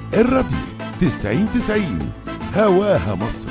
الراديو 90 90 هواها مصر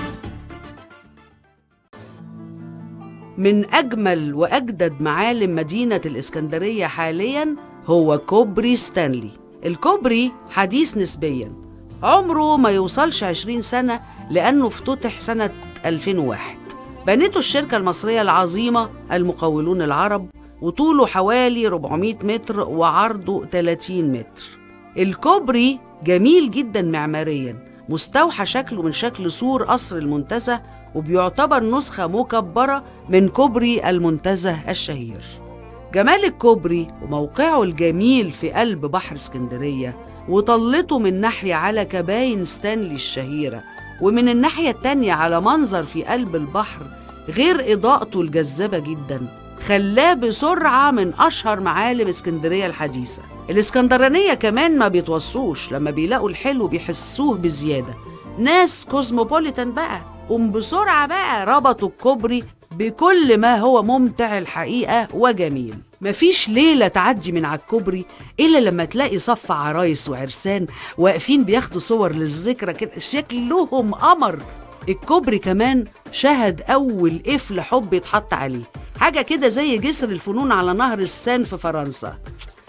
من أجمل وأجدد معالم مدينة الإسكندرية حاليا هو كوبري ستانلي الكوبري حديث نسبيا عمره ما يوصلش 20 سنة لأنه افتتح سنة 2001 بنته الشركة المصرية العظيمة المقاولون العرب وطوله حوالي 400 متر وعرضه 30 متر الكوبري جميل جدا معماريا مستوحى شكله من شكل سور قصر المنتزه وبيعتبر نسخة مكبرة من كوبري المنتزه الشهير جمال الكوبري وموقعه الجميل في قلب بحر اسكندرية وطلته من ناحية على كباين ستانلي الشهيرة ومن الناحية التانية على منظر في قلب البحر غير إضاءته الجذابة جدا خلاه بسرعة من أشهر معالم اسكندرية الحديثة الاسكندرانية كمان ما بيتوصوش لما بيلاقوا الحلو بيحسوه بزيادة ناس كوزموبوليتان بقى قوم بسرعة بقى ربطوا الكوبري بكل ما هو ممتع الحقيقة وجميل مفيش ليلة تعدي من على الكوبري إلا لما تلاقي صف عرايس وعرسان واقفين بياخدوا صور للذكرى كده شكلهم قمر الكوبري كمان شهد أول قفل حب يتحط عليه حاجة كده زي جسر الفنون على نهر السان في فرنسا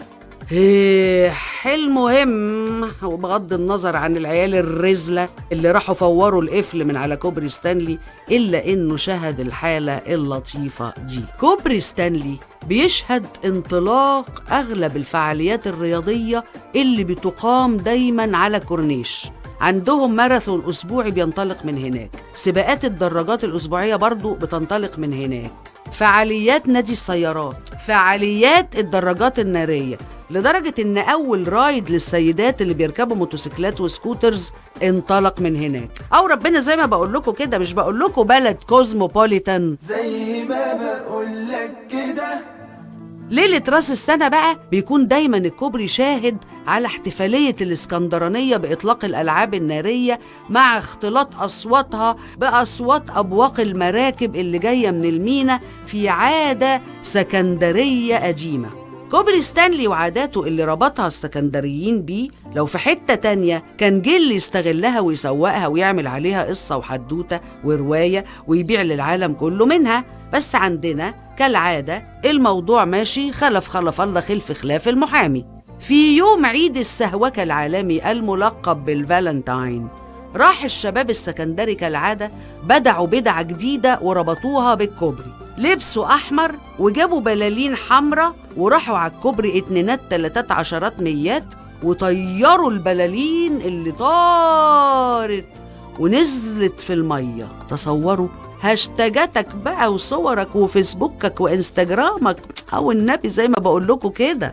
ايه المهم وبغض النظر عن العيال الرزلة اللي راحوا فوروا القفل من على كوبري ستانلي إلا إنه شهد الحالة اللطيفة دي كوبري ستانلي بيشهد انطلاق أغلب الفعاليات الرياضية اللي بتقام دايما على كورنيش عندهم ماراثون أسبوعي بينطلق من هناك سباقات الدراجات الأسبوعية برضو بتنطلق من هناك فعاليات نادي السيارات فعاليات الدراجات النارية لدرجة إن أول رايد للسيدات اللي بيركبوا موتوسيكلات وسكوترز انطلق من هناك أو ربنا زي ما بقول لكم كده مش بقول لكم بلد كوزموبوليتان زي ما بقول لك كده ليلة راس السنة بقى بيكون دايما الكوبري شاهد على احتفالية الإسكندرانية بإطلاق الألعاب النارية مع اختلاط أصواتها بأصوات أبواق المراكب اللي جاية من المينا في عادة سكندرية قديمة كوبري ستانلي وعاداته اللي ربطها السكندريين بيه لو في حتة تانية كان جه اللي يستغلها ويسوقها ويعمل عليها قصة وحدوتة ورواية ويبيع للعالم كله منها بس عندنا كالعادة الموضوع ماشي خلف خلف الله خلف خلاف المحامي في يوم عيد السهوكة العالمي الملقب بالفالنتاين راح الشباب السكندري كالعادة بدعوا بدعة جديدة وربطوها بالكوبري لبسوا أحمر وجابوا بلالين حمراء وراحوا على الكوبري اتنينات تلاتات عشرات ميات وطيروا البلالين اللي طارت ونزلت في المية تصوروا هاشتاجاتك بقى وصورك وفيسبوكك وانستجرامك او النبي زي ما بقول لكم كده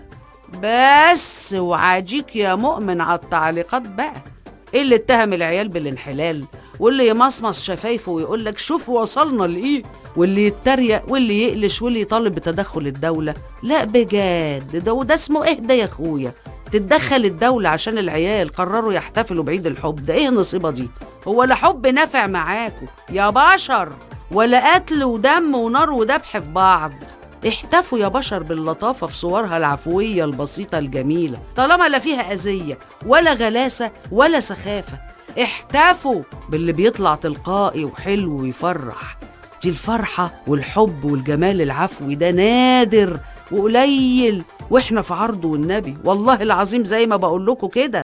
بس وعاجيك يا مؤمن على التعليقات بقى ايه اللي اتهم العيال بالانحلال واللي يمصمص شفايفه ويقول لك شوف وصلنا لايه واللي يتريق واللي يقلش واللي يطالب بتدخل الدولة لا بجد ده وده اسمه اهدى يا اخويا تتدخل الدولة عشان العيال قرروا يحتفلوا بعيد الحب ده ايه النصيبة دي هو لا حب نافع معاكوا يا بشر ولا قتل ودم ونار وذبح في بعض احتفوا يا بشر باللطافة في صورها العفوية البسيطة الجميلة طالما لا فيها أذية ولا غلاسة ولا سخافة احتفوا باللي بيطلع تلقائي وحلو ويفرح دي الفرحة والحب والجمال العفوي ده نادر وقليل واحنا في عرضه والنبي والله العظيم زي ما بقول لكم كده